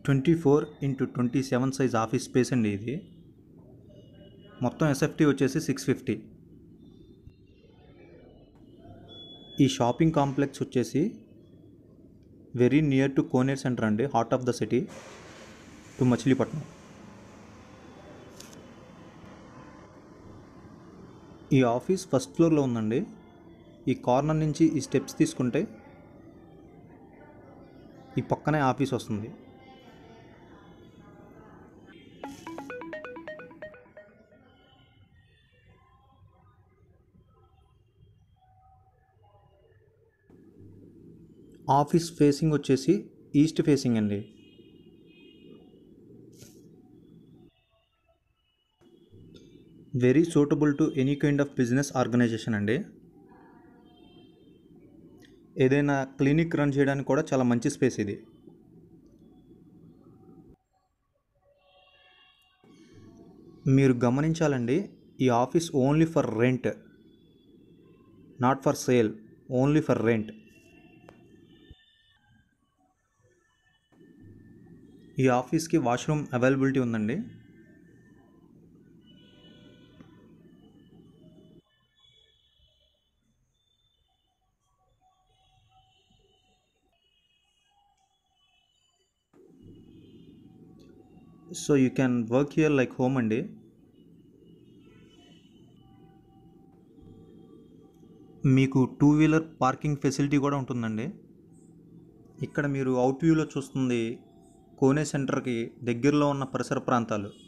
twenty four into twenty seven size office space అండి ఇది మొత్తం ఎస్ఎఫ్టీ వచ్చేసి సిక్స్ ఫిఫ్టీ ఈ షాపింగ్ కాంప్లెక్స్ వచ్చేసి very near to Koneru centre అండి heart of the city to Machilipatnam ఈ ఆఫీస్ ఫస్ట్ ఫ్లోర్లో ఉందండి ఈ కార్నర్ నుంచి ఈ స్టెప్స్ తీసుకుంటే ఈ పక్కనే ఆఫీస్ వస్తుంది ఆఫీస్ ఫేసింగ్ వచ్చేసి ఈస్ట్ ఫేసింగ్ అండి very suitable to any kind of business organisation అండి ఏదైనా క్లినిక్ రన్ చేయడానికి కూడా చాలా మంచి స్పేస్ ఇది మీరు గమనించాలండి ఈ office only for rent not for sale only for rent ఈ ఆఫీస్కి వాష్రూమ్ అవైలబిలిటీ ఉందండి so you can work here like home అండి మీకు టూ వీలర్ పార్కింగ్ ఫెసిలిటీ కూడా ఉంటుందండి ఇక్కడ మీరు అవుట్ వ్యూలో చూస్తుంది కోనే సెంటర్కి దగ్గరలో ఉన్న పరిసర ప్రాంతాలు